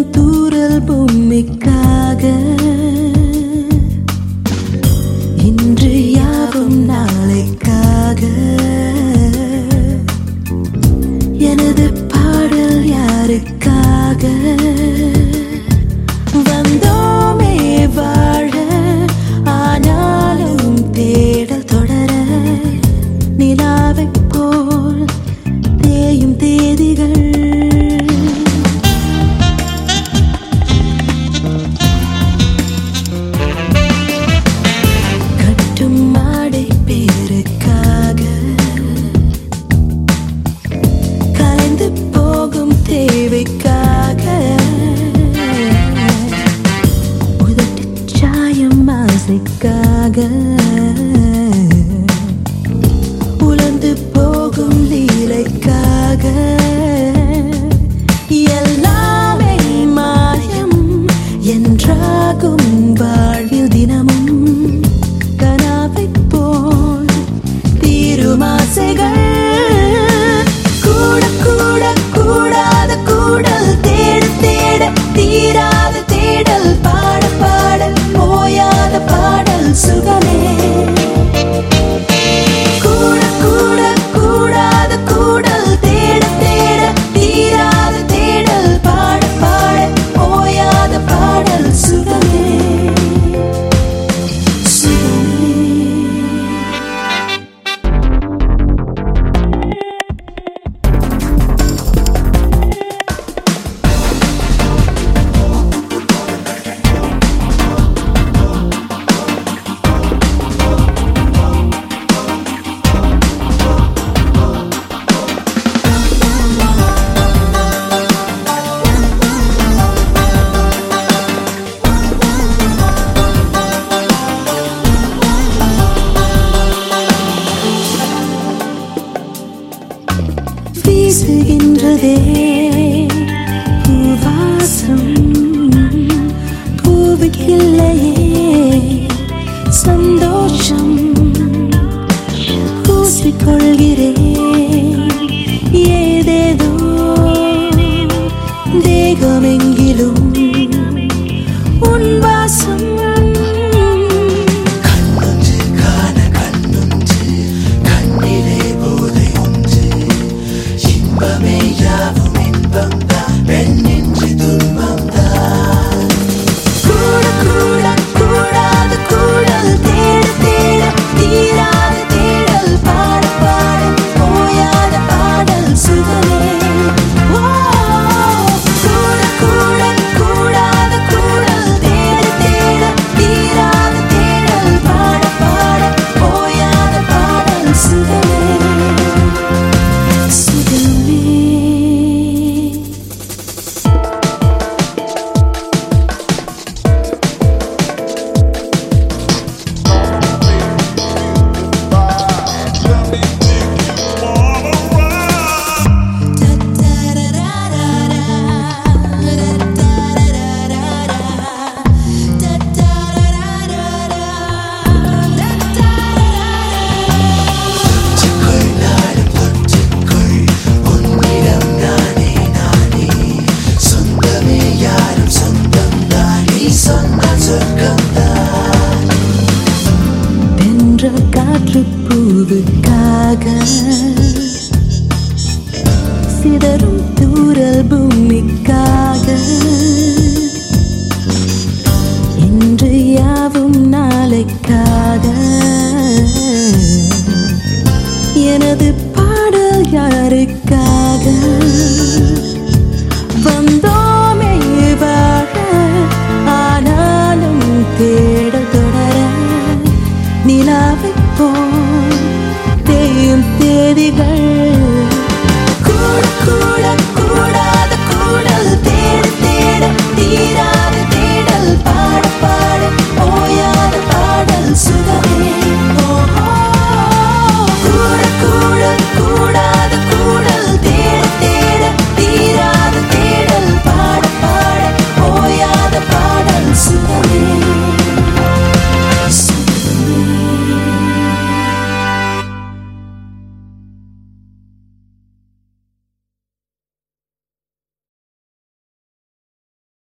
விழும் தூரல் பூமிக்காக இன்று யாவும் நாளைக்காக எனது பாடல் யாருக்காக வந்தோமே வாழ ஆனாலும் தேடல் தொடர நிலாவைப் போல் தேயும் தேதிகள் கட்டும் மாடை பேருக்காக கலைந்து போகும் தேவைக்காக உதட்டுச் சாயம் ஆசைக்காக உலர்ந்து போகும் லீலைக்காக எல்லாமே மாயம் என்றாகும் வாழ்வில் தினமும் கனாவைப் போல் தீரும் ஆசைகள் கூட கூட கூடாத கூடல் தேட தேட தீராத தேடல் பாட பாட ஓயாத பாடல் சுகமே கூட கூட கூடாத கூடல் தேட தேட தீராத தேடல் பாட பாட ஓயாத பாடல் சுகமே சுகமே வீசுகின்றதே பூவாசம் பூவுக்கில்லையே சந்தோஷம் பூசிக்கொள்கிறேன் ஏதேதோ தேகமெங்கிலும் உன் வாசம் கண்ணொன்று காண கண்ணொன்று கண்ணிலே போதை ஒன்று இன்பமே யாவும் இன்பம்தான் பெண்ணின்றி துன்பம்தான் கூட கூட கூடாத கூடல் தேட தேட தீராத தேடல் பாட பாட ஓயாத பாடல் சுகமே ஓ கூட கூட கூடாத கூடல் தேட தேட தீராத தேடல் பாட பாட ஓயாத பாடல் சுகமே சுகமே தொற்றுக்கொள் நாடும் தொற்றுக்கொள் உன்னிடம் நானே நானே சொந்தமே யாரும்